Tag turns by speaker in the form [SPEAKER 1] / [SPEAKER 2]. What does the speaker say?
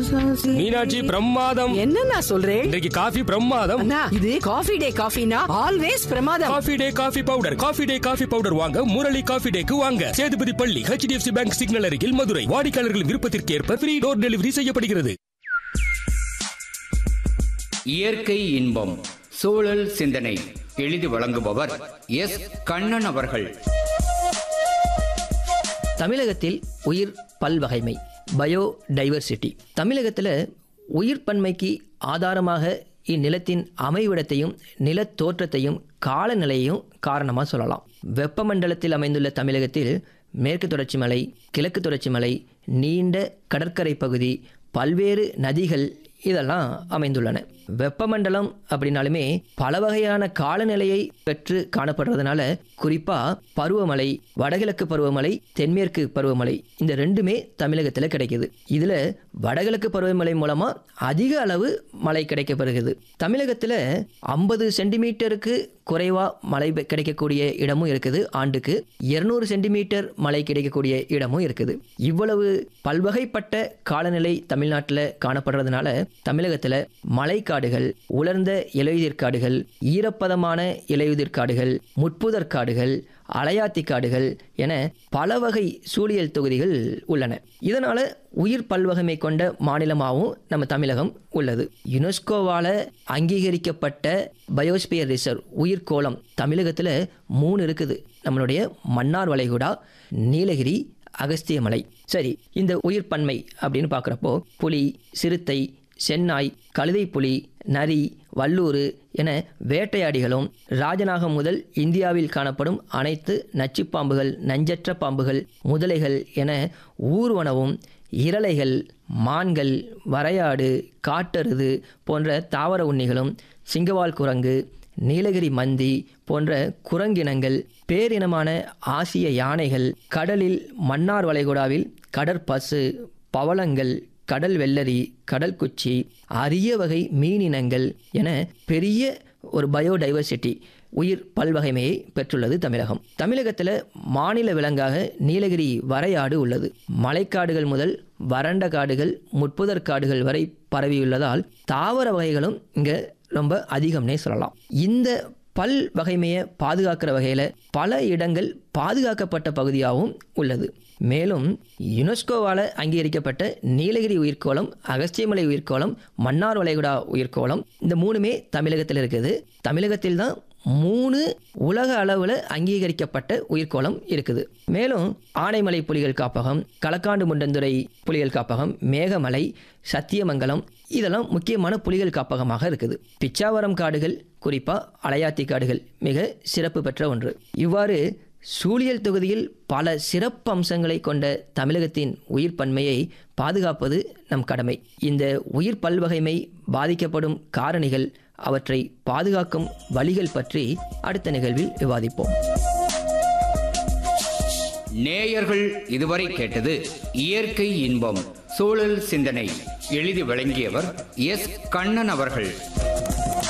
[SPEAKER 1] மீனாட்சி பிரமாதம்
[SPEAKER 2] என்னண்ணா சொல்றேன்
[SPEAKER 1] இன்றைக்கு காஃபி பிரமாதம்
[SPEAKER 2] அண்ணா இது காஃபி டே காஃபினா ஆல்வேஸ் பிரமாதம்
[SPEAKER 1] Coffee Day coffee powder Coffee Day coffee powder வாங்க முரளி காஃபி டேக்கு வாங்க சேதுபதி பள்ளி ஹெச்டிஎஃப்சி பேங்க் சிக்னல் அருகில் மதுரை வாடிக்கையாளர்கள் விருப்பத்திற்கு ஏற்ப ஃப்ரீ டோர் டெலிவரி செய்யப்படுகிறது
[SPEAKER 3] இயற்கை இன்பம் சூழல் சிந்தனை எழுதி வழங்குபவர் எஸ் கண்ணன் அவர்கள்
[SPEAKER 4] தமிழகத்தில் உயிர் பல்வகைமை பயோ டைவர்சிட்டி தமிழகத்தில் உயிர் பன்மைக்கு ஆதாரமாக இந்நிலத்தின் அமைவிடத்தையும் நிலத் தோற்றத்தையும் காலநிலையையும் காரணமாக சொல்லலாம் வெப்பமண்டலத்தில் அமைந்துள்ள தமிழகத்தில் மேற்கு தொடர்ச்சி மலை கிழக்கு தொடர்ச்சி மலை நீண்ட கடற்கரை பகுதி பல்வேறு நதிகள் இதெல்லாம் அமைந்துள்ளன வெப்பமண்டலம் அப்படின்னாலுமே பல வகையான காலநிலையை பெற்று காணப்படுறதுனால குறிப்பா பருவமழை வடகிழக்கு பருவமழை தென்மேற்கு பருவமழை இந்த ரெண்டுமே தமிழகத்துல கிடைக்குது இதுல வடகிழக்கு பருவமழை மூலமா அதிக அளவு மழை கிடைக்கப்படுகிறது தமிழகத்துல ஐம்பது சென்டிமீட்டருக்கு குறைவா மழை பெ- கிடைக்கக்கூடிய இடமும் இருக்குது ஆண்டுக்கு இருநூறு சென்டிமீட்டர் மழை கிடைக்கக்கூடிய இடமும் இருக்குது இவ்வளவு பல்வகைப்பட்ட காலநிலை தமிழ்நாட்டில் காணப்படுறதுனால தமிழகத்தில் மலைக்காடுகள் உலர்ந்த இலையுதிர் காடுகள் ஈரப்பதமான இலையுதிர் காடுகள் முட்புதர் காடுகள் அலையாத்தி காடுகள் என பல வகை சூழியல் தொகுதிகள் உள்ளன இதனால உயிர் பல்வகமை கொண்ட மாநிலமாகவும் நம்ம தமிழகம் உள்ளது யுனெஸ்கோவால அங்கீகரிக்கப்பட்ட பயோஸ்பியர் ரிசர்வ் உயிர்கோளம் தமிழகத்தில் மூணு இருக்குது நம்மளுடைய மன்னார் வளைகுடா நீலகிரி அகஸ்தியமலை சரி இந்த உயிர் பன்மை அப்படின்னு பார்க்குறப்போ புலி சிறுத்தை சென்னாய் கழுதை புலி நரி வல்லூறு என வேட்டையாடிகளும் ராஜநாகம் முதல் இந்தியாவில் காணப்படும் அனைத்து நச்சுப்பாம்புகள் நஞ்சற்ற பாம்புகள் முதலைகள் என ஊர்வனவும் இரளைகள் மான்கள் வரையாடு காட்டெருது போன்ற தாவர உண்ணிகளும் சிங்கவால் குரங்கு நீலகிரி மந்தி போன்ற குரங்கினங்கள் பேரினமான ஆசிய யானைகள் கடலில் மன்னார் வளைகுடாவில் கடற்பசு பவளங்கள் கடல் வெள்ளரி கடல் குச்சி அரிய வகை மீனினங்கள் என பெரிய ஒரு பயோடைவர்சிட்டி உயிர் பல்வகைமையை பெற்றுள்ளது தமிழகம் தமிழகத்தில் மாநில விலங்காக நீலகிரி வரையாடு உள்ளது மலைக்காடுகள் முதல் வறண்ட காடுகள் முட்புதர் காடுகள் வரை பரவியுள்ளதால் தாவர வகைகளும் இங்கே ரொம்ப அதிகம்னே சொல்லலாம் இந்த பல் வகைமையை பாதுகாக்கிற வகையில் பல இடங்கள் பாதுகாக்கப்பட்ட பகுதியாகவும் உள்ளது மேலும் யுனெஸ்கோவால் அங்கீகரிக்கப்பட்ட நீலகிரி உயிர்க்கோளம் அகஸ்தியமலை உயிர்க்கோளம் மன்னார் வளைகுடா உயிர்க்கோளம் இந்த மூணுமே தமிழகத்தில் இருக்குது தமிழகத்தில் தான் மூணு உலக அளவில் அங்கீகரிக்கப்பட்ட உயிர்க்கோளம் இருக்குது மேலும் ஆனைமலை புலிகள் காப்பகம் களக்காண்டு முண்டந்துறை புலிகள் காப்பகம் மேகமலை சத்தியமங்கலம் இதெல்லாம் முக்கியமான புலிகள் காப்பகமாக இருக்குது பிச்சாவரம் காடுகள் குறிப்பாக அலையாத்தி காடுகள் மிக சிறப்பு பெற்ற ஒன்று இவ்வாறு சூழியல் தொகுதியில் பல சிறப்பு அம்சங்களை கொண்ட தமிழகத்தின் உயிர் பன்மையை பாதுகாப்பது நம் கடமை இந்த உயிர் பல்வகைமை பாதிக்கப்படும் காரணிகள் அவற்றை பாதுகாக்கும் வழிகள் பற்றி அடுத்த நிகழ்வில் விவாதிப்போம்
[SPEAKER 3] நேயர்கள் இதுவரை கேட்டது இயற்கை இன்பம் சூழல் சிந்தனை எழுதி வழங்கியவர் எஸ் கண்ணன் அவர்கள்